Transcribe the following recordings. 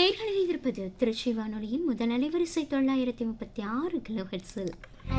நேர்கள் இணைந்திருப்பது திருச்சி வானொலியின் முதல் அலைவரிசை தொள்ளாயிரத்தி முப்பத்தி ஆறு கிலோ ஹெட்ஸில்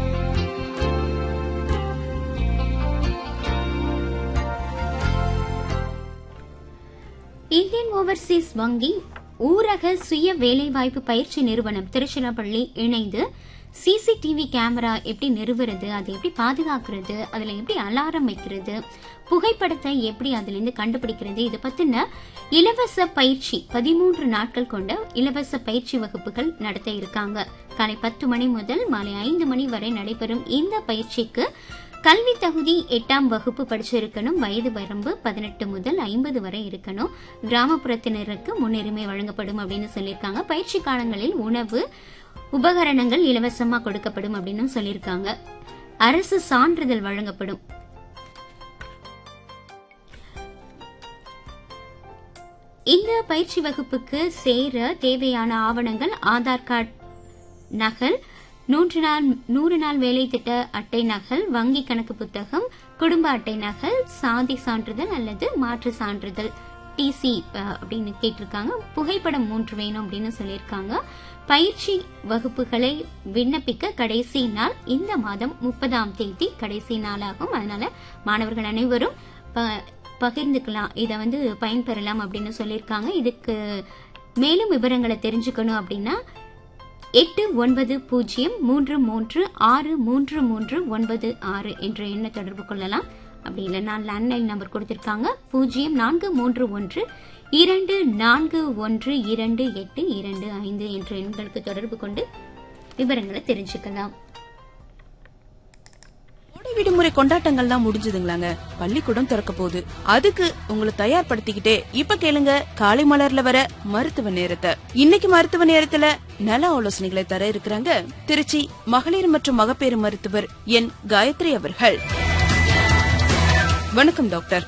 இந்தியன் ஓவர்சீஸ் வங்கி ஊரக சுய வேலைவாய்ப்பு பயிற்சி நிறுவனம் திருச்சிராப்பள்ளி இணைந்து சிசிடிவி கேமரா எப்படி நிறுவுறது அதை எப்படி பாதுகாக்கிறது அதில் எப்படி அலாரம் வைக்கிறது புகைப்படத்தை எப்படி அதிலிருந்து கண்டுபிடிக்கிறது இது பற்றின இலவச பயிற்சி பதிமூன்று நாட்கள் கொண்ட இலவச பயிற்சி வகுப்புகள் நடத்த இருக்காங்க காலை பத்து மணி முதல் மாலை ஐந்து மணி வரை நடைபெறும் இந்த பயிற்சிக்கு கல்வி தகுதி எட்டாம் வகுப்பு படிச்சிருக்கணும் வயது வரம்பு பதினெட்டு முதல் ஐம்பது வரை இருக்கணும் கிராமப்புறத்தினருக்கு முன்னுரிமை வழங்கப்படும் அப்படின்னு சொல்லியிருக்காங்க பயிற்சி காலங்களில் உணவு உபகரணங்கள் இலவசமா கொடுக்கப்படும் அப்படின்னு சொல்லியிருக்காங்க அரசு சான்றிதழ் வழங்கப்படும் இந்த பயிற்சி வகுப்புக்கு சேர தேவையான ஆவணங்கள் ஆதார் கார்டு நகல் நூற்று நாள் நூறு நாள் வேலை திட்ட அட்டை நகல் வங்கி கணக்கு புத்தகம் குடும்ப அட்டை நகல் சாதி சான்றிதழ் அல்லது மாற்று சான்றிதழ் டிசி அப்படின்னு கேட்டிருக்காங்க புகைப்படம் மூன்று வேணும் அப்படின்னு சொல்லியிருக்காங்க பயிற்சி வகுப்புகளை விண்ணப்பிக்க கடைசி நாள் இந்த மாதம் முப்பதாம் தேதி கடைசி நாளாகும் அதனால மாணவர்கள் அனைவரும் ப- பகிர்ந்துக்கலாம் இதை வந்து பயன்பெறலாம் அப்படின்னு சொல்லியிருக்காங்க இதுக்கு மேலும் விவரங்களை தெரிஞ்சுக்கணும் அப்படின்னா எட்டு ஒன்பது பூஜ்ஜியம் மூன்று மூன்று ஆறு மூன்று மூன்று ஒன்பது ஆறு என்ற எண்ணை தொடர்பு கொள்ளலாம் அப்படி இல்லைன்னா லேண்ட்லைன் நம்பர் கொடுத்திருக்காங்க பூஜ்ஜியம் நான்கு மூன்று ஒன்று இரண்டு நான்கு ஒன்று இரண்டு எட்டு இரண்டு ஐந்து என்ற எண்களுக்கு தொடர்பு கொண்டு விவரங்களை தெரிஞ்சுக்கலாம் கோடை விடுமுறை கொண்டாட்டங்கள்லாம் முடிஞ்சதுங்களாங்க பள்ளிக்கூடம் திறக்க போகுது அதுக்கு உங்களை தயார்படுத்திக்கிட்டே இப்ப கேளுங்க காலை மலர்ல வர மருத்துவ நேரத்தை இன்னைக்கு மருத்துவ நேரத்துல நல ஆலோசனைகளை தர இருக்கிறாங்க திருச்சி மகளிர் மற்றும் மகப்பேறு மருத்துவர் என் காயத்ரி அவர்கள் வணக்கம் டாக்டர்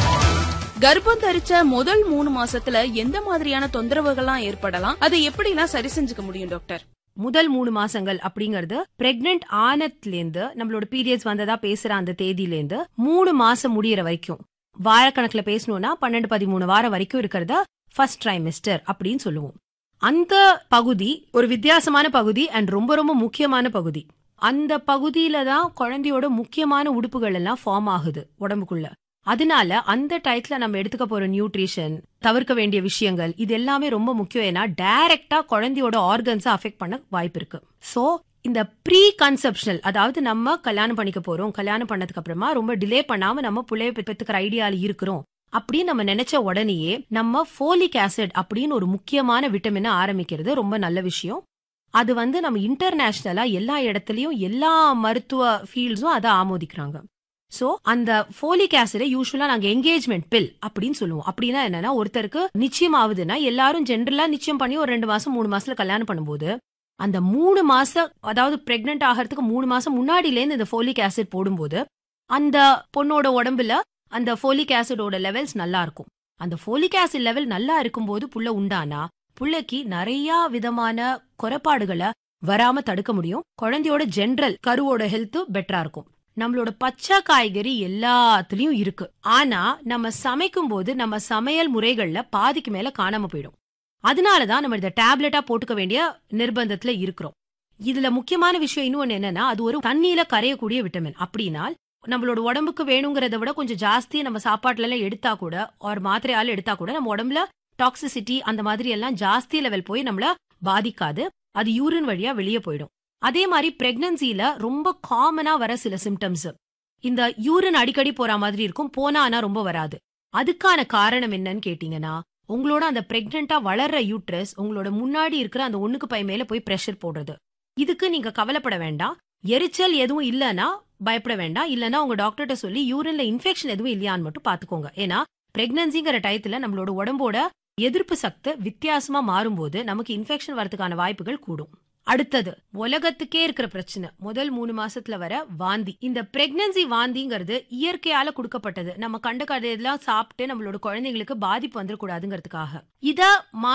கர்ப்பம் தரிச்ச முதல் மூணு மாசத்துல எந்த மாதிரியான தொந்தரவுகள்லாம் ஏற்படலாம் அதை எப்படிலாம் சரி செஞ்சுக்க முடியும் டாக்டர் முதல் மூணு மாசங்கள் அப்படிங்கறது பிரெக்னென்ட் ஆனதுல இருந்து நம்மளோட பீரியட்ஸ் வந்ததா பேசுற அந்த தேதியில இருந்து மூணு மாசம் முடியற வரைக்கும் வாரக்கணக்குல பேசணும்னா பன்னெண்டு பதிமூணு வாரம் வரைக்கும் இருக்கிறத ஃபர்ஸ்ட் ட்ரைமிஸ்டர் அப்படின்னு சொல்லுவோம் அந்த பகுதி ஒரு வித்தியாசமான பகுதி அண்ட் ரொம்ப ரொம்ப முக்கியமான பகுதி அந்த பகுதியில தான் குழந்தையோட முக்கியமான உடுப்புகள் எல்லாம் ஃபார்ம் ஆகுது உடம்புக்குள்ள அதனால அந்த டயத்துல நம்ம எடுத்துக்க போற நியூட்ரிஷன் தவிர்க்க வேண்டிய விஷயங்கள் இது எல்லாமே ரொம்ப முக்கியம் ஏன்னா டைரக்டா குழந்தையோட ஆர்கன்ஸை அஃபெக்ட் பண்ண வாய்ப்பு இருக்கு சோ இந்த ப்ரீ கன்செப்ஷனல் அதாவது நம்ம கல்யாணம் பண்ணிக்க போறோம் கல்யாணம் பண்ணதுக்கு அப்புறமா ரொம்ப டிலே பண்ணாம நம்ம புள்ளைய பெ- பெத்துக்கிற ஐடியால இருக்கிறோம் அப்படின்னு நம்ம நினைச்ச உடனேயே நம்ம ஃபோலிக் ஆசிட் அப்படின்னு ஒரு முக்கியமான விட்டமினை ஆரம்பிக்கிறது ரொம்ப நல்ல விஷயம் அது வந்து நம்ம இன்டர்நேஷனலா எல்லா இடத்துலயும் எல்லா மருத்துவ ஃபீல்ட்ஸும் அதை ஆமோதிக்கிறாங்க சோ அந்த ஃபோலிக் ஆசிடை யூஸ்வலா நாங்க என்கேஜ்மெண்ட் பில் அப்படின்னு சொல்லுவோம் அப்படின்னா என்னன்னா ஒருத்தருக்கு நிச்சயம் ஆகுதுன்னா எல்லாரும் ஜென்ரலா நிச்சயம் பண்ணி ஒரு ரெண்டு மாசம் மூணு மாசத்துல கல்யாணம் பண்ணும்போது அந்த மூணு மாசம் அதாவது பிரெக்னென்ட் ஆகிறதுக்கு மூணு மாசம் முன்னாடில இருந்து இந்த ஃபோலிக் ஆசிட் போடும்போது அந்த பொண்ணோட உடம்புல அந்த ஃபோலிக் ஆசிடோட லெவல்ஸ் நல்லா இருக்கும் அந்த ஃபோலிக் ஆசிட் லெவல் நல்லா இருக்கும்போது புள்ள உண்டானா புள்ளைக்கு நிறைய விதமான குறைபாடுகளை வராம தடுக்க முடியும் குழந்தையோட ஜென்ரல் கருவோட ஹெல்த் பெட்டரா இருக்கும் நம்மளோட பச்சை காய்கறி எல்லாத்துலயும் இருக்கு ஆனா நம்ம சமைக்கும் போது நம்ம சமையல் முறைகள்ல பாதிக்கு மேல காணாம போயிடும் அதனாலதான் நம்ம இதை டேப்லெட்டா போட்டுக்க வேண்டிய நிர்பந்தத்துல இருக்கிறோம் இதுல முக்கியமான விஷயம் இன்னொன்னு என்னன்னா அது ஒரு தண்ணியில கரையக்கூடிய விட்டமின் அப்படின்னா நம்மளோட உடம்புக்கு வேணுங்கிறத விட கொஞ்சம் ஜாஸ்தி நம்ம சாப்பாட்டுல எல்லாம் எடுத்தா கூட ஒரு மாத்திரையால எடுத்தா கூட நம்ம உடம்புல டாக்ஸிசிட்டி அந்த மாதிரி எல்லாம் ஜாஸ்தி லெவல் போய் நம்மள பாதிக்காது அது யூரின் வழியா வெளியே போயிடும் அதே மாதிரி பிரெக்னன்சில ரொம்ப காமனா வர சில சிம்டம்ஸ் இந்த யூரின் அடிக்கடி போற மாதிரி இருக்கும் போனா ஆனா ரொம்ப வராது அதுக்கான காரணம் என்னன்னு கேட்டீங்கன்னா உங்களோட அந்த பிரெக்னெண்டா வளர்ற யூட்ரஸ் உங்களோட முன்னாடி இருக்கிற அந்த ஒண்ணுக்கு பை மேல போய் பிரஷர் போடுறது இதுக்கு நீங்க கவலைப்பட வேண்டாம் எரிச்சல் எதுவும் இல்லனா பயப்பட வேண்டாம் இல்லனா உங்க டாக்டர்கிட்ட சொல்லி யூரின்ல இன்ஃபெக்ஷன் எதுவும் இல்லையான்னு மட்டும் பாத்துக்கோங்க ஏன்னா பிரெக்னன்சிங்கிற டயத்துல நம்மளோட உடம்போட எதிர்ப்பு சக்தி வித்தியாசமா மாறும்போது நமக்கு இன்ஃபெக்ஷன் வரதுக்கான வாய்ப்புகள் கூடும் அடுத்தது உலகத்துக்கே இருக்கிற பிரச்சனை முதல் மூணு மாசத்துல வர வாந்தி இந்த பிரெக்னன்சி வாந்திங்கிறது இயற்கையால கொடுக்கப்பட்டது நம்ம கண்ட கதையெல்லாம் சாப்பிட்டு நம்மளோட குழந்தைங்களுக்கு பாதிப்பு வந்துடக்கூடாதுங்கிறதுக்காக இத